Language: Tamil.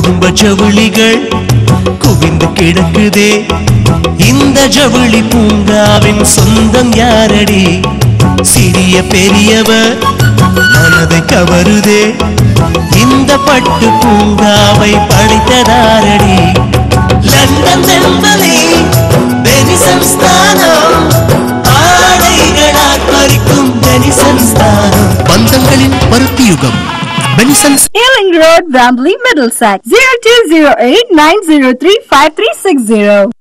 குடும்ப ஜவுளிகள் குவிந்து கிடக்குதே இந்த ஜவுளி பூங்காவின் சொந்தம் யாரடி சிறிய பெரியவர் மனதை கவருதே இந்த பட்டு பூங்காவை படைத்ததாரடி லண்டன் தென்பலே பெனி சம்ஸ்தானம் ஆடைகளால் பறிக்கும் பெனி சம்ஸ்தானம் பந்தங்களின் பருத்தி யுகம் பெனிசன்ஸ் Ealing Road, Wembley, Middlesex 0208 903 5360.